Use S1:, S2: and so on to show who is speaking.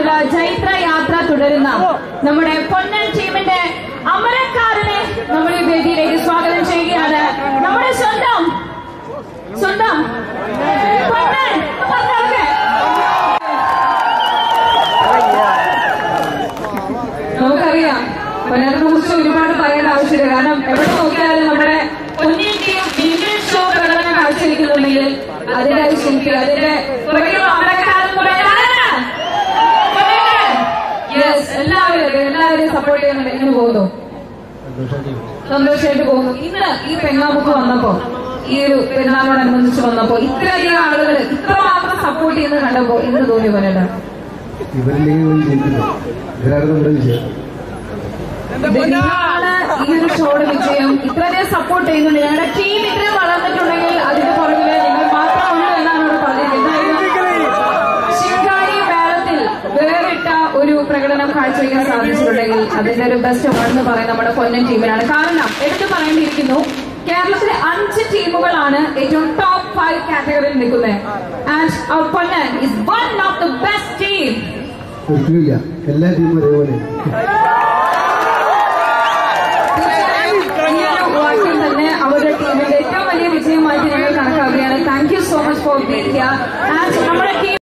S1: നമ്മുടെ ജൈത്ര യാത്ര തുടരുന്ന നമ്മുടെ പൊന്നൻ ടീമിന്റെ അമരക്കാരനെ നമ്മൾ ഈ വേദിയിലേക്ക് സ്വാഗതം ചെയ്യുകയാണ് നമ്മുടെ സ്വന്തം സ്വന്തം പൊന്നൻ പറഞ്ഞോക്കെ നമുക്കറിയാം പൊന്നനെ കുറിച്ച് ഒരുപാട് പറയേണ്ട ആവശ്യമില്ല കാരണം എവിടെ നോക്കിയാലും നമ്മുടെ പൊന്നിൻ ടീം ഇംഗ്ലീഷ് ഷോ പ്രകടനം കാഴ്ചവെക്കുന്നുണ്ടെങ്കിൽ അതിന്റെ ഒരു ശില്പി അതിന്റെ പുറകിലുള്ള അമരക്കാരൻ കൂടെ ആരാണ്? പൊന്നൻ. Yes, എല്ലാവരും എല്ലാവരെയും സപ്പോർട്ട് ചെയ്യുന്നുണ്ട് എങ്ങനെ പോകുന്നു സന്തോഷമായിട്ട് പോകുന്നു ഇന്ന് ഈ പെങ്ങാമുക്ക് വന്നപ്പോ ഈ ഒരു പെരുന്നാളിനോടനുബന്ധിച്ച് വന്നപ്പോ ഇത്രയധികം ആളുകൾ ഇത്രമാത്രം സപ്പോർട്ട് ചെയ്യുന്നത് കണ്ടപ്പോ എന്ത് തോന്നി പോലെ
S2: ഇവരില്ലെങ്കിൽ പോയി ജയിക്കില്ല ഇവരായിരുന്നു നമ്മുടെ വിജയം
S1: നിങ്ങളാണ് ഈ ഒരു ഷോയുടെ വിജയം ഇത്രയധികം സപ്പോർട്ട് ചെയ്യുന്നുണ്ട് ഞങ്ങളുടെ ടീം ഇത്രയും വളർന്നിട്ടുണ്ടെങ്കിൽ അതിന്റെ പുറകില് നിങ്ങൾ മാത്രമുള്ളൂ എന്നാണ് ഇവിടെ പറഞ്ഞിരിക്കുന്നത് ശിങ്കാരി മേളത്തിൽ വേറിട്ട ഒരു പ്രകടനം കാഴ്ചവെക്കാൻ സാധിച്ചിട്ടുണ്ടെങ്കിൽ അതിന്റെ ഒരു ബെസ്റ്റ് അവാർഡ് എന്ന് പറയുന്നത് നമ്മുടെ കൊല്ലം ടീമിനാണ് കാരണം എടുത്തു പറയേണ്ടിയിരിക്കുന്നു കേരളത്തിലെ അഞ്ച് ടീമുകളാണ് ഏറ്റവും ടോപ്പ് ഫൈവ് കാറ്റഗറിയിൽ നിൽക്കുന്നത് and our Ponnan is one of the best team
S2: ഒരിക്കലുമില്ല എല്ലാ ടീമും ഒരേപോലെ
S1: ഈ ഒരു വാക്കിൽ തന്നെ അവരുടെ ടീമിന്റെ ഏറ്റവും വലിയ വിജയമായിട്ട് ഞങ്ങൾ കണക്കാക്കുകയാണ് thank you so much for being here and നമ്മുടെ ടീം